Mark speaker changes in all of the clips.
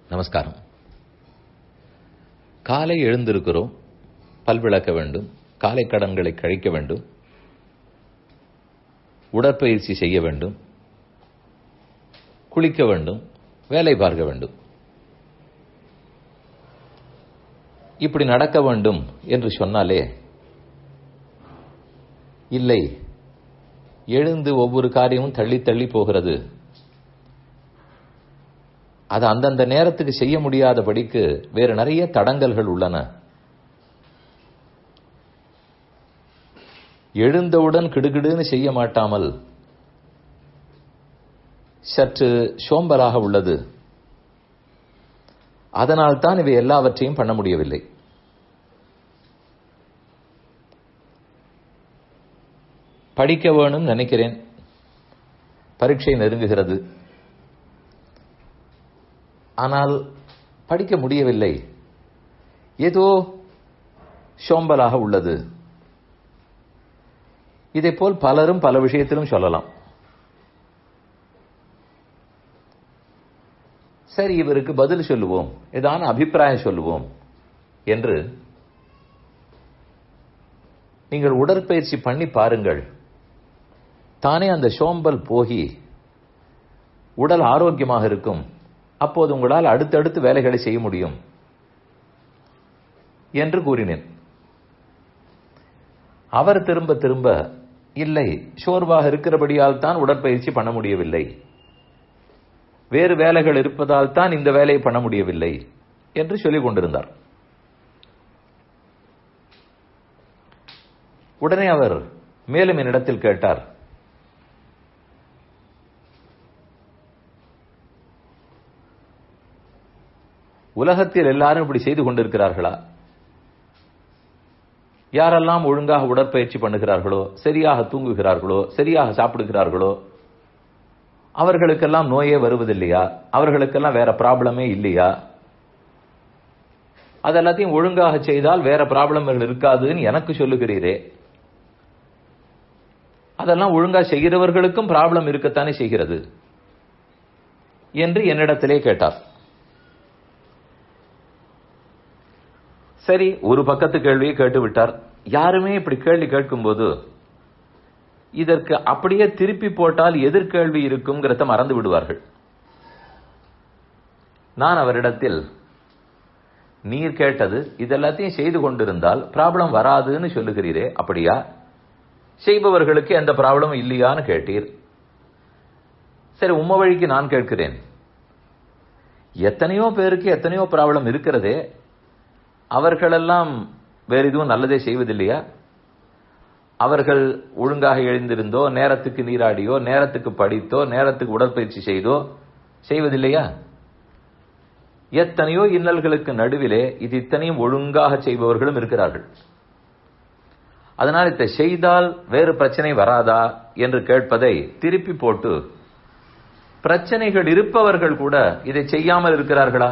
Speaker 1: நமஸ்காரம் காலை எழுந்திருக்கிறோம் பல் விளக்க வேண்டும் காலை கடன்களை கழிக்க வேண்டும் உடற்பயிற்சி செய்ய வேண்டும் குளிக்க வேண்டும் வேலை பார்க்க வேண்டும் இப்படி நடக்க வேண்டும் என்று சொன்னாலே இல்லை எழுந்து ஒவ்வொரு காரியமும் தள்ளி தள்ளி போகிறது அது அந்தந்த நேரத்துக்கு செய்ய முடியாதபடிக்கு வேறு நிறைய தடங்கல்கள் உள்ளன எழுந்தவுடன் கிடுகிடுன்னு செய்ய மாட்டாமல் சற்று சோம்பலாக உள்ளது அதனால் தான் இவை எல்லாவற்றையும் பண்ண முடியவில்லை படிக்க வேணும் நினைக்கிறேன் பரீட்சை நெருங்குகிறது ஆனால் படிக்க முடியவில்லை ஏதோ சோம்பலாக உள்ளது இதைப்போல் பலரும் பல விஷயத்திலும் சொல்லலாம் சரி இவருக்கு பதில் சொல்லுவோம் ஏதான அபிப்பிராயம் சொல்லுவோம் என்று நீங்கள் உடற்பயிற்சி பண்ணி பாருங்கள் தானே அந்த சோம்பல் போகி உடல் ஆரோக்கியமாக இருக்கும் அப்போது உங்களால் அடுத்தடுத்து வேலைகளை செய்ய முடியும் என்று கூறினேன் அவர் திரும்ப திரும்ப இல்லை சோர்வாக இருக்கிறபடியால் தான் உடற்பயிற்சி பண்ண முடியவில்லை வேறு வேலைகள் இருப்பதால் தான் இந்த வேலையை பண்ண முடியவில்லை என்று சொல்லிக் கொண்டிருந்தார் உடனே அவர் மேலும் என்னிடத்தில் கேட்டார் உலகத்தில் எல்லாரும் இப்படி செய்து கொண்டிருக்கிறார்களா யாரெல்லாம் ஒழுங்காக உடற்பயிற்சி பண்ணுகிறார்களோ சரியாக தூங்குகிறார்களோ சரியாக சாப்பிடுகிறார்களோ அவர்களுக்கெல்லாம் நோயே வருவதில்லையா அவர்களுக்கெல்லாம் வேற ப்ராப்ளமே இல்லையா அதெல்லாத்தையும் ஒழுங்காக செய்தால் வேற ப்ராப்ளம்கள் இருக்காதுன்னு எனக்கு சொல்லுகிறீரே அதெல்லாம் ஒழுங்கா செய்கிறவர்களுக்கும் ப்ராப்ளம் இருக்கத்தானே செய்கிறது என்று என்னிடத்திலே கேட்டார் சரி ஒரு பக்கத்து கேள்வியை கேட்டு விட்டார் யாருமே இப்படி கேள்வி கேட்கும்போது இதற்கு அப்படியே திருப்பி போட்டால் எதிர்கேள்வி இருக்குங்கிறத மறந்து விடுவார்கள் நான் அவரிடத்தில் நீர் கேட்டது இதெல்லாத்தையும் செய்து கொண்டிருந்தால் ப்ராப்ளம் வராதுன்னு சொல்லுகிறீரே அப்படியா செய்பவர்களுக்கு எந்த ப்ராப்ளமும் இல்லையான்னு கேட்டீர் சரி உம்ம வழிக்கு நான் கேட்கிறேன் எத்தனையோ பேருக்கு எத்தனையோ ப்ராப்ளம் இருக்கிறதே அவர்களெல்லாம் வேறு எதுவும் நல்லதே செய்வதில்லையா அவர்கள் ஒழுங்காக எழுந்திருந்தோ நேரத்துக்கு நீராடியோ நேரத்துக்கு படித்தோ நேரத்துக்கு உடற்பயிற்சி செய்தோ செய்வதில்லையா எத்தனையோ இன்னல்களுக்கு நடுவிலே இது இத்தனையும் ஒழுங்காக செய்பவர்களும் இருக்கிறார்கள் அதனால் இதை செய்தால் வேறு பிரச்சனை வராதா என்று கேட்பதை திருப்பி போட்டு பிரச்சனைகள் இருப்பவர்கள் கூட இதை செய்யாமல் இருக்கிறார்களா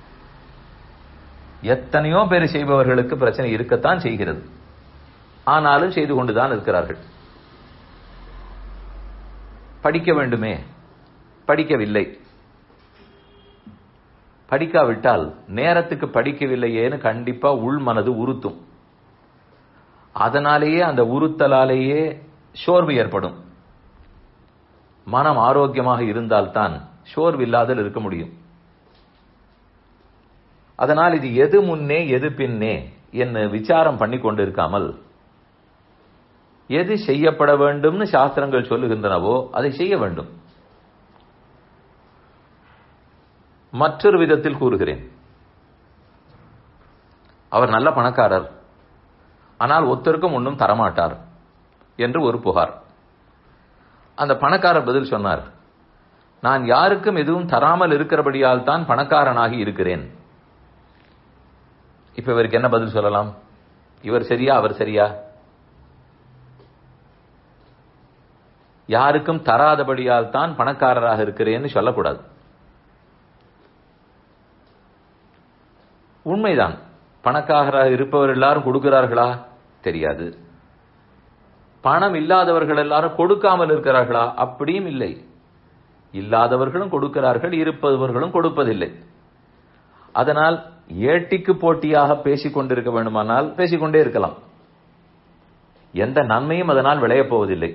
Speaker 1: எத்தனையோ பேர் செய்பவர்களுக்கு பிரச்சனை இருக்கத்தான் செய்கிறது ஆனாலும் செய்து கொண்டுதான் இருக்கிறார்கள் படிக்க வேண்டுமே படிக்கவில்லை படிக்காவிட்டால் நேரத்துக்கு படிக்கவில்லையேன்னு கண்டிப்பா உள் மனது உறுத்தும் அதனாலேயே அந்த உறுத்தலாலேயே சோர்வு ஏற்படும் மனம் ஆரோக்கியமாக இருந்தால்தான் சோர்வு இல்லாதல் இருக்க முடியும் அதனால் இது எது முன்னே எது பின்னே என்று விசாரம் பண்ணி கொண்டிருக்காமல் எது செய்யப்பட வேண்டும்னு சாஸ்திரங்கள் சொல்லுகின்றனவோ அதை செய்ய வேண்டும் மற்றொரு விதத்தில் கூறுகிறேன் அவர் நல்ல பணக்காரர் ஆனால் ஒருத்தருக்கும் ஒன்றும் தரமாட்டார் என்று ஒரு புகார் அந்த பணக்காரர் பதில் சொன்னார் நான் யாருக்கும் எதுவும் தராமல் இருக்கிறபடியால் தான் பணக்காரனாகி இருக்கிறேன் இப்ப இவருக்கு என்ன பதில் சொல்லலாம் இவர் சரியா அவர் சரியா யாருக்கும் தராதபடியால் தான் பணக்காரராக இருக்கிறேன்னு சொல்லக்கூடாது உண்மைதான் பணக்காரராக இருப்பவர் எல்லாரும் கொடுக்கிறார்களா தெரியாது பணம் இல்லாதவர்கள் எல்லாரும் கொடுக்காமல் இருக்கிறார்களா அப்படியும் இல்லை இல்லாதவர்களும் கொடுக்கிறார்கள் இருப்பவர்களும் கொடுப்பதில்லை அதனால் ஏட்டிக்கு போட்டியாக பேசிக் கொண்டிருக்க வேண்டுமானால் பேசிக்கொண்டே இருக்கலாம் எந்த நன்மையும் அதனால் விளையப் போவதில்லை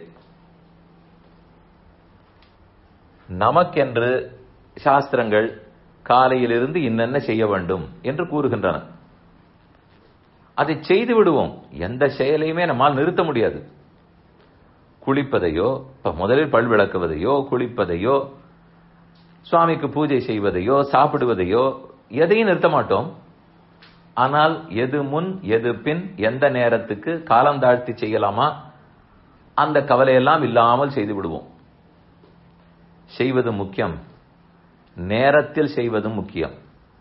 Speaker 1: நமக்கென்று சாஸ்திரங்கள் காலையிலிருந்து இன்னென்ன செய்ய வேண்டும் என்று கூறுகின்றன அதை செய்து விடுவோம் எந்த செயலையுமே நம்மால் நிறுத்த முடியாது குளிப்பதையோ இப்ப முதலில் பல் விளக்குவதையோ குளிப்பதையோ சுவாமிக்கு பூஜை செய்வதையோ சாப்பிடுவதையோ எதையும் நிறுத்த மாட்டோம் ஆனால் எது முன் எது பின் எந்த நேரத்துக்கு காலம் தாழ்த்தி செய்யலாமா அந்த கவலையெல்லாம் இல்லாமல் செய்து விடுவோம் செய்வது முக்கியம் நேரத்தில் செய்வதும் முக்கியம்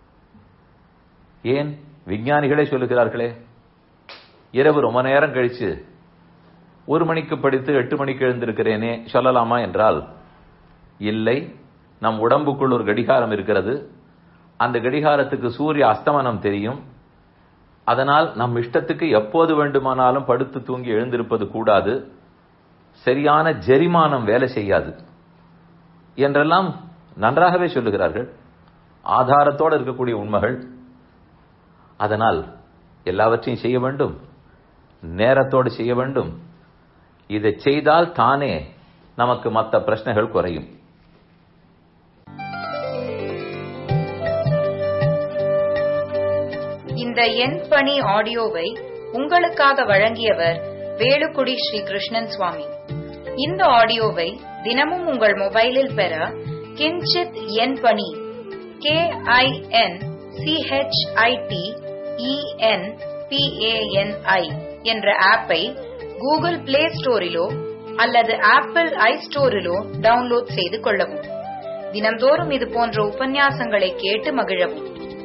Speaker 1: ஏன் விஞ்ஞானிகளே சொல்லுகிறார்களே இரவு ரொம்ப நேரம் கழிச்சு ஒரு மணிக்கு படித்து எட்டு மணிக்கு எழுந்திருக்கிறேனே சொல்லலாமா என்றால் இல்லை நம் உடம்புக்குள் ஒரு கடிகாரம் இருக்கிறது அந்த கடிகாரத்துக்கு சூரிய அஸ்தமனம் தெரியும் அதனால் நம் இஷ்டத்துக்கு எப்போது வேண்டுமானாலும் படுத்து தூங்கி எழுந்திருப்பது கூடாது சரியான ஜெரிமானம் வேலை செய்யாது என்றெல்லாம் நன்றாகவே சொல்லுகிறார்கள் ஆதாரத்தோடு இருக்கக்கூடிய உண்மைகள் அதனால் எல்லாவற்றையும் செய்ய வேண்டும் நேரத்தோடு செய்ய வேண்டும் இதை செய்தால் தானே நமக்கு மற்ற பிரச்சனைகள் குறையும்
Speaker 2: இந்த எண் பணி ஆடியோவை உங்களுக்காக வழங்கியவர் வேலுக்குடி ஸ்ரீ கிருஷ்ணன் சுவாமி இந்த ஆடியோவை தினமும் உங்கள் மொபைலில் பெற கிஞ்சித் எண் பணி கே ஐ என் சிஹெச்ஐடி இஎன் பிஏஎன்ஐ என்ற ஆப்பை கூகுள் பிளே ஸ்டோரிலோ அல்லது ஆப்பிள் ஐ ஸ்டோரிலோ டவுன்லோட் செய்து கொள்ளவும் தினம்தோறும் இது போன்ற உபன்யாசங்களை கேட்டு மகிழவும்